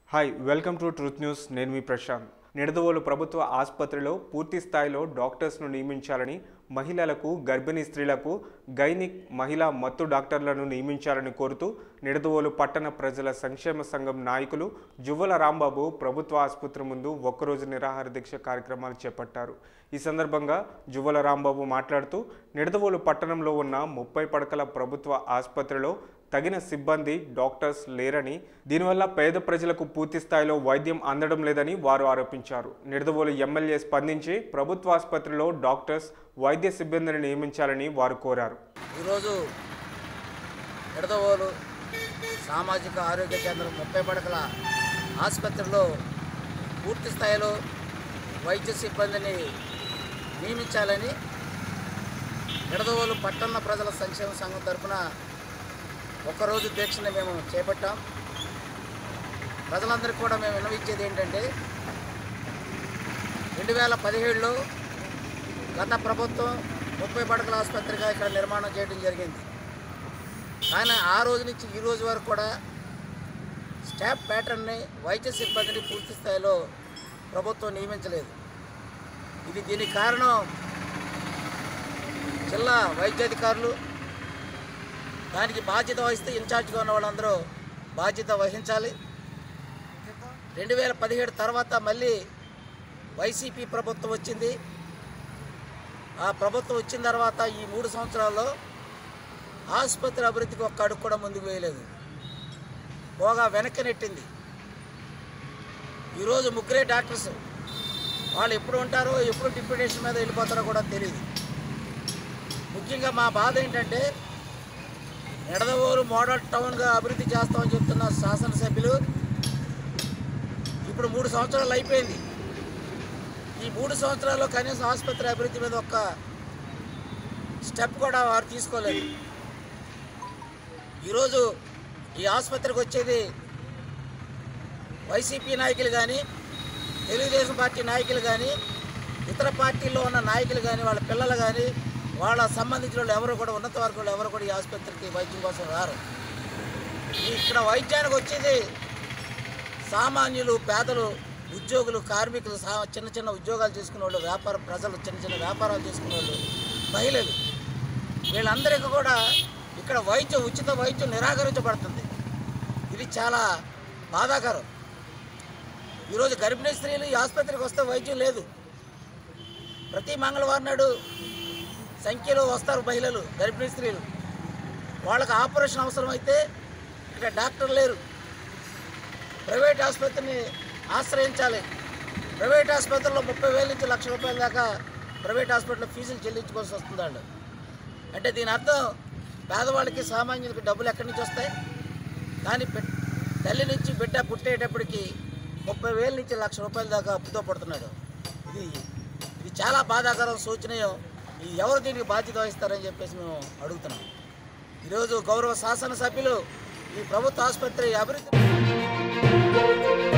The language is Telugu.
hi welcome to truth news నేను మీ ప్రశాంత్ నిడదవోలు ప్రభుత్వ ఆసుపత్రిలో పూర్తి స్థాయిలో డాక్టర్స్ను నియమించాలని మహిళలకు గర్భిణీ స్త్రీలకు గైనిక్ మహిళా మత్తు డాక్టర్లను నియమించాలని కోరుతూ నిడదవోలు పట్టణ ప్రజల సంక్షేమ సంఘం నాయకులు జువ్వల రాంబాబు ప్రభుత్వ ఆసుపత్రి ముందు ఒక్కరోజు నిరాహార దీక్ష కార్యక్రమాలు చేపట్టారు ఈ సందర్భంగా జువ్వల రాంబాబు మాట్లాడుతూ నిడదవోలు పట్టణంలో ఉన్న ముప్పై పడకల ప్రభుత్వ ఆసుపత్రిలో తగిన సిబ్బంది డాక్టర్స్ లేరని దీనివల్ల పేద ప్రజలకు పూర్తి స్థాయిలో వైద్యం అందడం లేదని వారు ఆరోపించారు నిడదవోలు ఎమ్మెల్యే స్పందించి ప్రభుత్వ ఆసుపత్రిలో డాక్టర్స్ వైద్య సిబ్బందిని నియమించాలని వారు కోరారు ఈరోజు ఎడదవోలు సామాజిక ఆరోగ్య కేంద్రం ముప్పై పడకల ఆసుపత్రిలో పూర్తి స్థాయిలో వైద్య సిబ్బందిని నియమించాలని ఎడదవోలు పట్టణ ప్రజల సంక్షేమ సంఘం తరఫున ఒక్కరోజు దీక్షని మేము చేపట్టాం ప్రజలందరికీ కూడా మేము విన్నవించేది ఏంటంటే రెండు వేల పదిహేడులో గత ప్రభుత్వం ముప్పై పడకల ఆసుపత్రిగా ఇక్కడ నిర్మాణం చేయడం జరిగింది కానీ ఆ రోజు నుంచి ఈ రోజు వరకు కూడా స్టాఫ్ ప్యాటర్న్ని వైద్య సిబ్బందిని పూర్తి స్థాయిలో ప్రభుత్వం నియమించలేదు ఇది దీనికి కారణం జిల్లా వైద్యాధికారులు దానికి బాధ్యత వహిస్తే ఇన్ఛార్జ్గా ఉన్న వాళ్ళందరూ బాధ్యత వహించాలి రెండు వేల పదిహేడు తర్వాత మళ్ళీ వైసీపీ ప్రభుత్వం వచ్చింది ఆ ప్రభుత్వం వచ్చిన తర్వాత ఈ మూడు సంవత్సరాల్లో ఆసుపత్రి అభివృద్ధికి ఒక్క అడుగు కూడా ముందుకు వేయలేదు పోగా వెనక్కి నెట్టింది ఈరోజు ముగ్గురే డాక్టర్స్ వాళ్ళు ఎప్పుడు ఉంటారో ఎప్పుడు డిప్యూటేషన్ మీద వెళ్ళిపోతారో కూడా తెలియదు ముఖ్యంగా మా బాధ ఏంటంటే ఎడదవోలు మోడల్ టౌన్గా అభివృద్ధి చేస్తామని చెప్తున్న శాసనసభ్యులు ఇప్పుడు మూడు సంవత్సరాలు అయిపోయింది ఈ మూడు సంవత్సరాల్లో కనీసం ఆసుపత్రి అభివృద్ధి మీద ఒక్క స్టెప్ కూడా వారు తీసుకోలేదు ఈరోజు ఈ ఆసుపత్రికి వచ్చేది వైసీపీ నాయకులు కానీ తెలుగుదేశం పార్టీ నాయకులు కానీ ఇతర పార్టీల్లో ఉన్న నాయకులు కానీ వాళ్ళ పిల్లలు కానీ వాళ్ళ సంబంధించిన వాళ్ళు ఎవరు కూడా ఉన్నత వర్గంలో ఎవరు కూడా ఈ ఆసుపత్రికి వైద్యం కోసం రారు ఈ ఇక్కడ వైద్యానికి వచ్చేది సామాన్యులు పేదలు ఉద్యోగులు కార్మికులు సా చిన్న చిన్న ఉద్యోగాలు చేసుకునే వాళ్ళు వ్యాపార ప్రజలు చిన్న చిన్న వ్యాపారాలు చేసుకునే వాళ్ళు మహిళలు వీళ్ళందరికీ కూడా ఇక్కడ వైద్యం ఉచిత వైద్యం నిరాకరించబడుతుంది ఇది చాలా బాధాకరం ఈరోజు గర్భిణీ స్త్రీలు ఈ ఆసుపత్రికి వస్తే వైద్యం లేదు ప్రతి మంగళవారం నాడు సంఖ్యలో వస్తారు మహిళలు గర్భిణీ స్త్రీలు వాళ్ళకి ఆపరేషన్ అవసరం అయితే ఇక్కడ డాక్టర్ లేరు ప్రైవేట్ ఆసుపత్రిని ఆశ్రయించాలి ప్రైవేట్ ఆసుపత్రిలో ముప్పై వేల నుంచి లక్ష రూపాయల దాకా ప్రైవేట్ హాస్పిటల్లో ఫీజులు చెల్లించుకోవాల్సి వస్తుంది వాళ్ళు అంటే దీని అర్థం పేదవాళ్ళకి సామాన్యులకి డబ్బులు ఎక్కడి నుంచి వస్తాయి కానీ పె- తల్లి నుంచి బిడ్డ పుట్టేటప్పటికి ముప్పై వేల నుంచి లక్ష రూపాయల దాకా అప్పుతో పడుతున్నాడు ఇది ఇది చాలా బాధాకరం సూచనీయం ఇది ఎవరు దీనికి బాధ్యత వహిస్తారని చెప్పేసి మేము అడుగుతున్నాం ఈరోజు గౌరవ శాసనసభ్యులు ఈ ప్రభుత్వ ఆసుపత్రి అభివృద్ధి